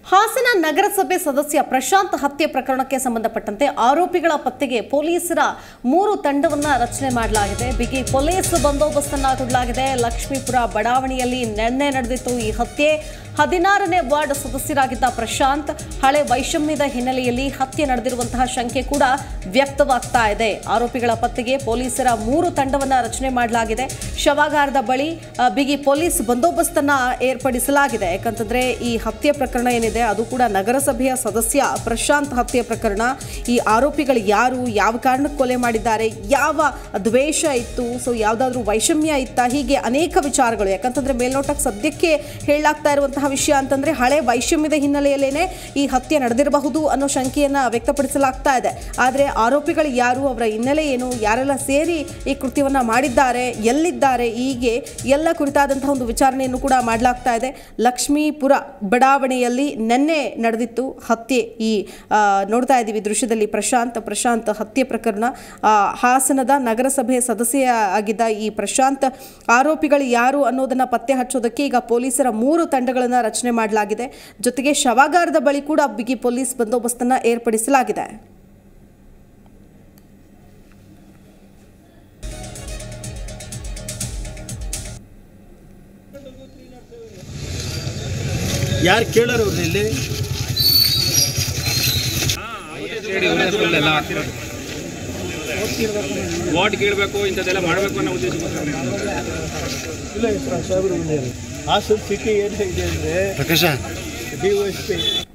ಹಾಸನ ನಗರಸಭೆ ಸದಸ್ಯ ಪ್ರಶಾಂತ್ ಹತ್ಯೆ ಪ್ರಕರಣಕ್ಕೆ ಸಂಬಂಧಪಟ್ಟಂತೆ ಆರೋಪಿಗಳ ಪತ್ತೆಗೆ ಪೊಲೀಸರ ಮೂರು ತಂಡವನ್ನ ರಚನೆ ಮಾಡಲಾಗಿದೆ ಬಿಗಿ ಪೊಲೀಸ್ ಬಂದೋಬಸ್ತನ್ನ ಕೊಡಲಾಗಿದೆ ಲಕ್ಷ್ಮೀಪುರ ಬಡಾವಣೆಯಲ್ಲಿ ನಿನ್ನೆ ನಡೆದಿತ್ತು ಈ ಹತ್ಯೆ ಹದಿನಾರನೇ ವಾರ್ಡ್ ಸದಸ್ಯರಾಗಿದ್ದ ಪ್ರಶಾಂತ್ ಹಳೆ ವೈಷಮ್ಯದ ಹಿನ್ನೆಲೆಯಲ್ಲಿ ಹತ್ಯೆ ನಡೆದಿರುವಂತಹ ಶಂಕೆ ಕೂಡ ವ್ಯಕ್ತವಾಗ್ತಾ ಇದೆ ಆರೋಪಿಗಳ ಪತ್ತೆಗೆ ಪೊಲೀಸರ ಮೂರು ತಂಡವನ್ನ ರಚನೆ ಮಾಡಲಾಗಿದೆ ಶವಾಗಾರದ ಬಳಿ ಆ, ಬಿಗಿ ಪೊಲೀಸ್ ಬಂದೋಬಸ್ತನ್ನ ಏರ್ಪಡಿಸಲಾಗಿದೆ ಯಾಕಂತಂದ್ರೆ ಈ ಹತ್ಯೆ ಪ್ರಕರಣ ಏನಿದೆ ಅದು ಕೂಡ ನಗರಸಭೆಯ ಸದಸ್ಯ ಪ್ರಶಾಂತ್ ಹತ್ಯೆ ಪ್ರಕರಣ ಈ ಆರೋಪಿಗಳು ಯಾರು ಯಾವ ಕಾರಣಕ್ಕೆ ಕೊಲೆ ಮಾಡಿದ್ದಾರೆ ಯಾವ ದ್ವೇಷ ಇತ್ತು ಸೊ ಯಾವುದಾದ್ರೂ ವೈಷಮ್ಯ ಇತ್ತ ಹೀಗೆ ಅನೇಕ ವಿಚಾರಗಳು ಯಾಕಂತಂದ್ರೆ ಮೇಲ್ನೋಟಕ್ಕೆ ಸದ್ಯಕ್ಕೆ ಹೇಳಲಾಗ್ತಾ ಇರುವಂತಹ ವಿಷಯ ಅಂತಂದ್ರೆ ಹಳೆ ವೈಷಮ್ಯದ ಹಿನ್ನೆಲೆಯಲ್ಲೇನೆ ಈ ಹತ್ಯೆ ನಡೆದಿರಬಹುದು ಅನ್ನೋ ಶಂಕೆಯನ್ನ ವ್ಯಕ್ತಪಡಿಸಲಾಗ್ತಾ ಇದೆ ಆದರೆ ಆರೋಪಿಗಳು ಯಾರು ಅವರ ಹಿನ್ನೆಲೆ ಏನು ಯಾರೆಲ್ಲ ಸೇರಿ ಈ ಕೃತ್ಯವನ್ನ ಮಾಡಿದ್ದಾರೆ ಎಲ್ಲಿದ್ದಾರೆ ಹೀಗೆ ಎಲ್ಲ ಕುರಿತಾದಂತಹ ಒಂದು ವಿಚಾರಣೆಯನ್ನು ಕೂಡ ಮಾಡಲಾಗ್ತಾ ಇದೆ ಲಕ್ಷ್ಮೀಪುರ ಬಡಾವಣೆಯಲ್ಲಿ ನಿನ್ನೆ ನಡೆದಿತ್ತು ಹತ್ಯೆ ಈ ಆ, ನೋಡ್ತಾ ಇದ್ದೀವಿ ದೃಶ್ಯದಲ್ಲಿ ಪ್ರಶಾಂತ್ ಪ್ರಶಾಂತ್ ಹತ್ಯೆ ಪ್ರಕರಣ ಆ, ಹಾಸನದ ನಗರಸಭೆ ಸದಸ್ಯ ಆಗಿದ್ದ ಈ ಪ್ರಶಾಂತ್ ಆರೋಪಿಗಳು ಯಾರು ಅನ್ನೋದನ್ನ ಪತ್ತೆ ಹಚ್ಚೋದಕ್ಕೆ ಈಗ ಪೊಲೀಸರ ಮೂರು ತಂಡಗಳನ್ನು ರಚನೆ ಮಾಡಲಾಗಿದೆ ಜೊತೆಗೆ ಶವಾಗಾರದ ಬಳಿ ಕೂಡ ಬಿಗಿ ಪೊಲೀಸ್ ಬಂದೋಬಸ್ತನ್ನ ಏರ್ಪಡಿಸಲಾಗಿದೆ ಯಾರು ಕೇಳೋರು ಅವ್ರನ್ನ ಇಲ್ಲಿ ವಾಟ್ ಕೇಳಬೇಕು ಇಂಥದ್ದೆಲ್ಲ ಮಾಡಬೇಕು ಅನ್ನೋ ಉದ್ದೇಶಕ್ಕೋಸ್ಕರ ಇಲ್ಲ ಸಾಹೇಬರು ಹಾಸನ್ ಸಿಟಿ ಏನಿದೆ ಅಂದರೆ Prakash D O S P